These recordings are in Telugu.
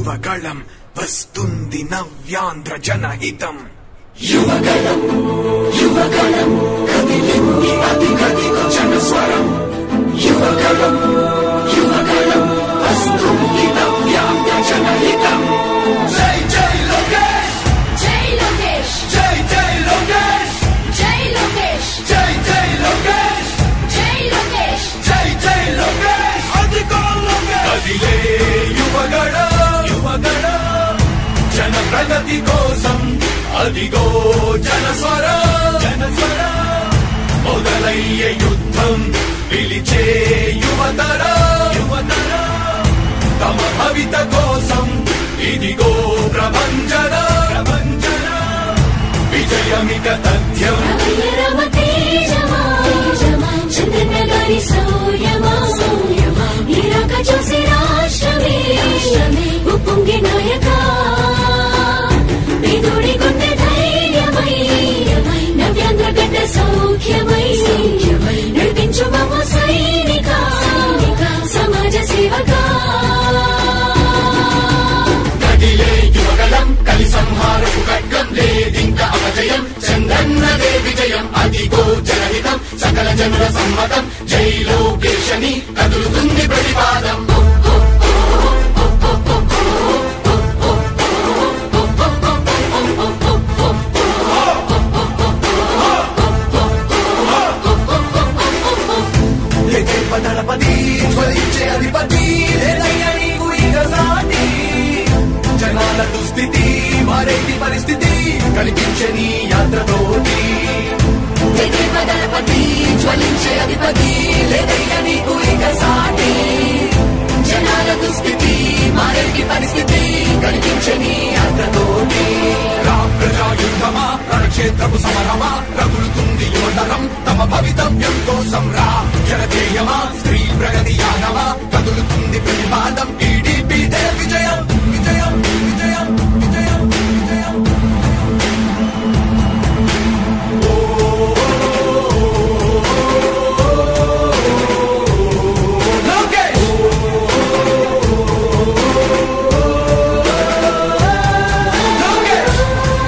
యువగళం వస్తుంది నవ్యాంధ్ర జనహితం జై లోకేష్ జై లోకేష్ జై లోకేష్ కదిలే యువగళ యువగళ జన ప్రగతి కోసం అదిగో జనస్వర జనస్వర మొదలయ్యే యుద్ధం పిలిచే యువతర యువతర తమ భవిత కోసం ఇదిగో ప్రభంజన ప్రభంజన విజయమిక తథ్యం రమ తేజమా చంద్రన్న గారి సౌర్యమా నీరాక చూసి రాష్ట్రమే ఉప్పొంగే నాయక పేదోడి గుండె ధైర్యమై నవ్యాంధ్ర గడ్డ సౌఖ్యమై నడిపించు మమ్మ సైనిక సమాజ సేవకా కదిలే యువగలం కలి సంహారపు ఖడ్గం లేదింక అపజయం చందన్నదే విజయం అదిగో జనహితం సకల జనుల సమ్మతం జై లోకేశని కదులుతుంది ప్రతిపాదం దళపతి జ్వలించే అధిపతి లేదయ్యా నీకు ఇక సాటి జనాల దుస్థితి మారేటి పరిస్థితి కనిపించే నీ యాత్రతోటి దళపతి జ్వలించే అధిపతి లేదయ్యా నీకు ఇక సాటి జనాల దుస్థితి మారేటి పరిస్థితి కనిపించని యాత్రతోటి రా ప్రజా యుద్ధమా రణక్షేత్రపు సమరమా రగులుతుంది యువతరం తమ భవితవ్యం కోసం రా జనజేయమా స్త్రీ ప్రగతి యానమా కదులుతుంది ప్రతిపాదం టీడీపీ విజయం విజయం విజయం విజయం విజయం లోకేష్ లోకేష్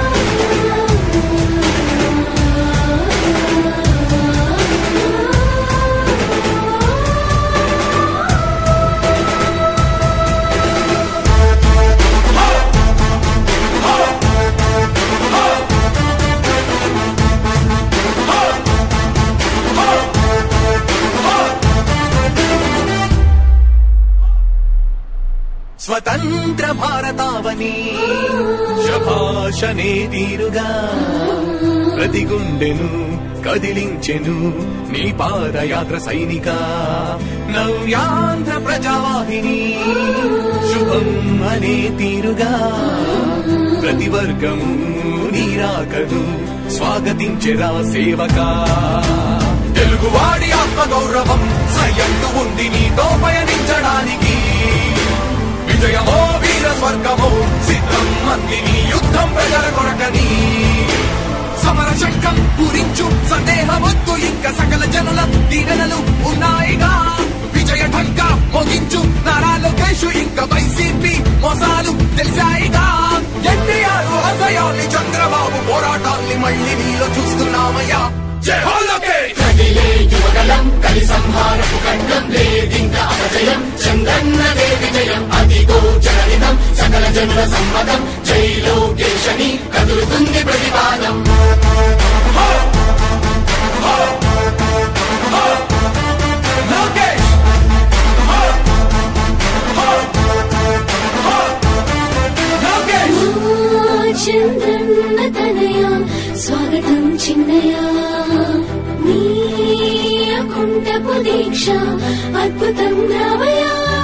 స్వతంత్ర భారతావని శభాషనే తీరుగా ప్రతి గుండెను కదిలించెను నీ పాదయాత్ర సైనిక నవ్యాంధ్ర ప్రజావాహిని శుభం అనే తీరుగా ప్రతి వర్గము నీరాకను స్వాగతించెరా సేవకా తెలుగువాడి ఆత్మగౌరవం సయ్యందు ఉంది నీతో పయనించడానికి విజయమో వీర స్వర్గమో సిద్ధం మందిని యుద్ధం ప్రజల కొరకని సమర శంఖం పూరించు సందేహమొద్దు ఇంకా సకల జనుల దీవెనలు ఉన్నాయిగా విజయ ఢంక మోగించు నారా లోకేష్ ఇంకా వైసీపీ మోసాలు తెలిసాయిగా ఎన్టీఆర్ ఆశయాల్ని చంద్రబాబు పోరాటాల్ని మళ్ళీ నీలో చూస్తున్నామయ్యా జై హో లోకేష్ కదిలే యువగలం కలి సంహారపు ఖడ్గం లేదింక అపజయం చంద్రన్నదే విజయం అదిగో జనహితం సకల జనుల సమ్మతం జై లోకేశని కదులుతుంది ప్రతిపాదం లోకేష్ లోకేష్ చంద్రన్న తనయ స్వాగతం చిన్నయ నీ అకుంఠపు దీక్ష అద్భుతం రావయ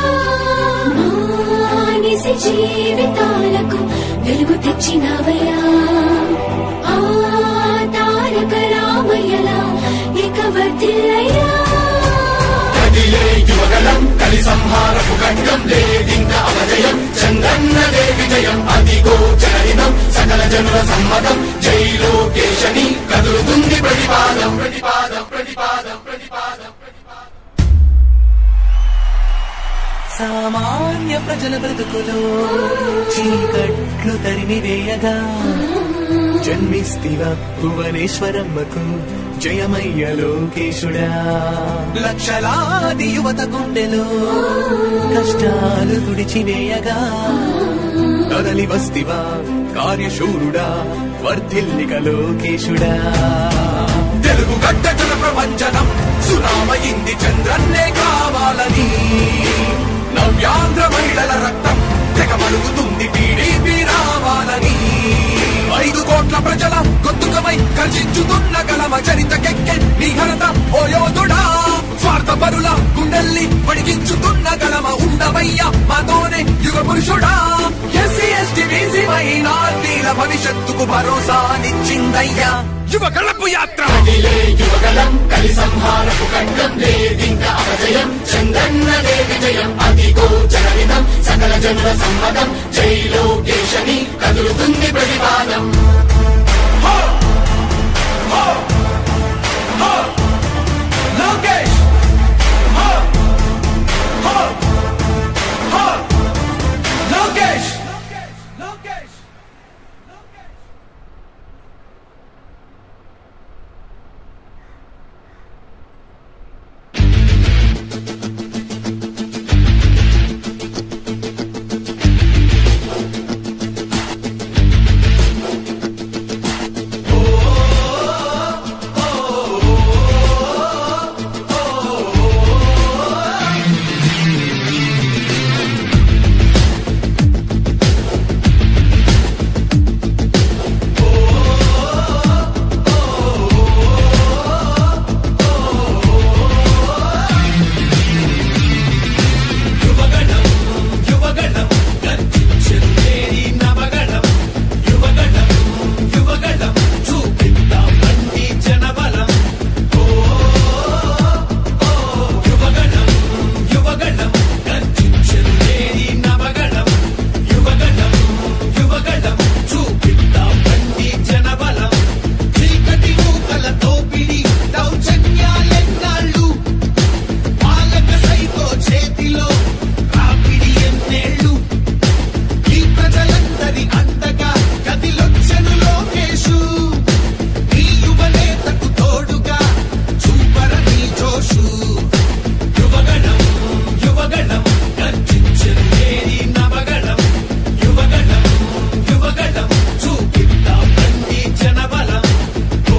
మానిసి జీవితాలకు వెలుగు తెచ్చినవయా ఆ తారక రామయ్యలా ఇక వర్ధిల్లయ్యా కదిలే యువగలం కలి సంహారపు ఖడ్గం లేదింక అపజయం చంద్రన్నదే విజయం అదిగో జనహితం సకల జనుల సమ్మతం జై లోకేశని కదులుతుంది ప్రతిపాదం ప్రతిపాదం ప్రతిపాదం ప్రతిపాదం సామాన్య ప్రజల బ్రతుకులో చీకట్లు తరిమి వేయగా జన్మిస్తివా భువనేశ్వరమ్మకు జయమయ్య లోకేశుడా లక్షలాది యువత గుండెలో కష్టాలు తుడిచివేయగా కదలి వస్తివా కార్యశూరుడా వర్ధిల్లిక లోకేశుడా తెలుగు గడ్డ జన ప్రపంచనం సునామయింది చంద్రన్నే కావాలని నవ్యాంధ్ర మహిళల రక్తం తెగమలుగుతుంది టీడీపీ రావాలని ఐదు కోట్ల ప్రజల గొంతుకమై గర్జించుతున్న గలమ చరితకెక్కె నీ ఘనత ఓ యోధుడా స్వార్థ పరుల గుండెల్ని వణికించుతున్న గలమ ఉండవయ్య మాతోనే యుగ పురుషుడా ఎస్సీ ఎస్టీ బీసీ మైనార్టీల భవిష్యత్తుకు భరోసానిచ్చిందయ్యా యువ కళపు యాత్ర కదిలే యువగలం కలి సంహారపు ఖండం లేదింక అపజయం చంద్రన్నదే విజయం అదిగో జనవిధం సకల జనుల సమ్మతం జై లోకేశని కదులుతుంది ప్రతిపాదం హో! హో! హో! లోకేష్ హో! హో! హో! లోకేష్ లోకేష్ యువగణం యువగణం గర్జించేది నవగణం యువగణం యువగణం చూపిద్దాం రండి జనబలం ఓ ఓ యువగణం యువగణం గర్జించేది నవగణం యువగణం యువగణం చూపిద్దాం రండి జనబలం చీకటి మూకల తోపిడి దౌర్జన్యాలెన్నాళ్ళు పాలక సైకో చేతిలో రాపిడి ఎన్నేళ్ళు ఈ ప్రజలందరి అండగా గదిలొచ్చెను లోకేశు ఈ యువనేతకు తోడుగా చూపరని జోషు యువగణం యువగణం గర్జించెను ఏరి నవగణం యువగణం యువగణం చూపిద్దాం రండి జనబలం ఓ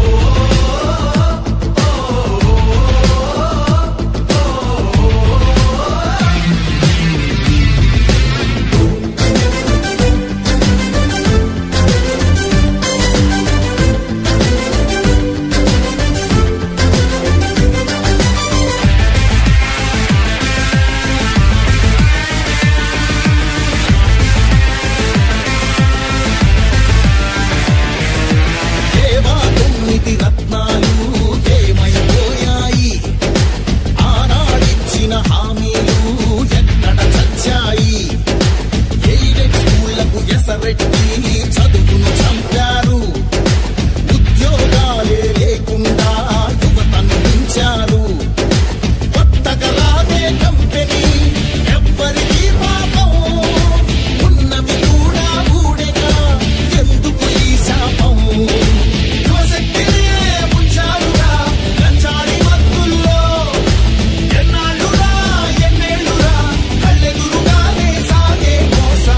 దేవా తొమ్మిది రత్నాలు ఏమైపోయాయి ఆనాడిచ్చిన హామీలు ఎక్కడ చచ్చాయి ఎయిడెడ్ స్కూళ్లకు ఎసరెట్టి చదువును చంపారు ఉద్యోగాలే లేకుండా యువతను మించారు కొత్తగా రాదే కంపెనీ ఎవ్వరికీ పాపం ఉన్నవి కూడా ఊడెగా ఎందుకు ఈ శాపం యువశక్తినే ఉంచారుగా గంజాడి మత్తుల్లో ఎన్నాళ్ళురా ఎన్నేళ్ళురా కళ్ళెదురుగానే సాగే మోసం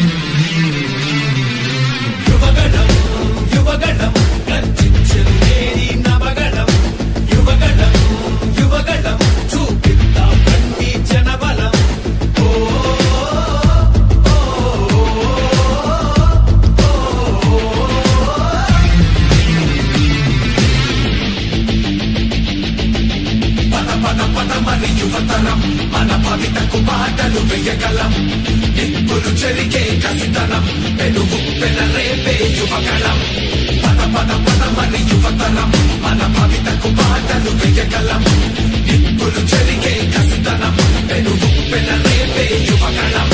యువగణం యువగణం గర్జించెను నేరి నవగణం యువగణం యువగణం చూపిద్దాం రండి జనబలం ఓ పద పద పదమని యువతరం మన భవితకు బాటలు వెయ్యగలం నిప్పులు చెరిగే కసితనం పెనుగు పెనరేపే యువగళం పద పద పదమని యువతరం మన భవితకు బాటలు వెయ్యగలం నిప్పులు చెరిగే కసితనం పెనుగు పెనరేపే యువగళం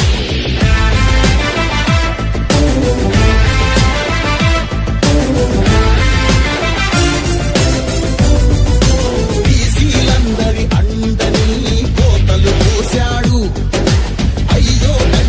బీసీలందరి అండని కోతలు పోశాడు అయ్యో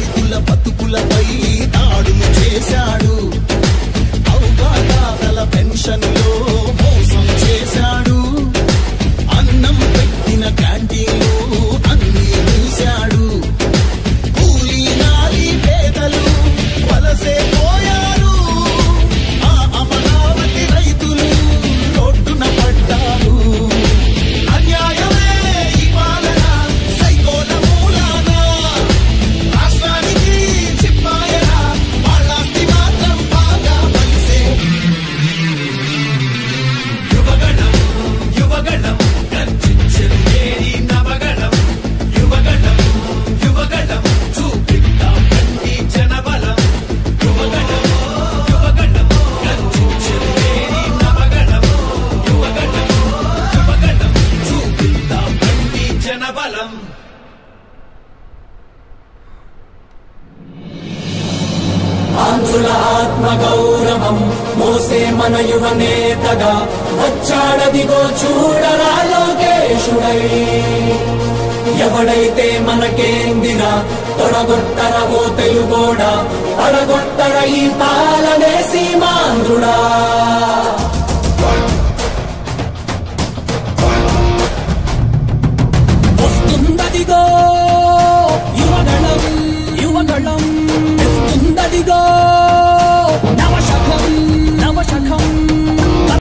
చేశాడు అవగాదాతల పెన్షన్లో మోసం చేశాడు అన్నం పెట్టిన క్యాంటీన్లో అన్ని మూశాడు కూలీ నాలి పేదలు వలసే పోయారు ఆ అమరావతి రైతులు రోడ్డున పడ్డారు అన్యాయమే ఈ పాలన సైకోల మూలాన రాష్ట్రానికి చిప్పాయన వాళ్ళాస్తి మాత్రం బాగా పలిసే యువగణం యువగణం గర్జించేది నవగణం యువగణం యువగణం చూపిద్దాం కంటి జనబలం యువగణం యువగణం గర్జించేది నవగణం యువగణం యువగణం చూపిద్దాం కంటి జనబలం ఆంధ్రుల ఆత్మ గౌరవం మోసే మన యువ నేతగా వచ్చాడదిగో చూడరా లోకేశుడై ఎవడైతే మనకేందిరా తొడగొట్టర ఓ తెలుగోడా పడగొట్టర ఈ పాలనే సీమాంధ్రుడా వస్తుందదిగో యువగళం యువగళం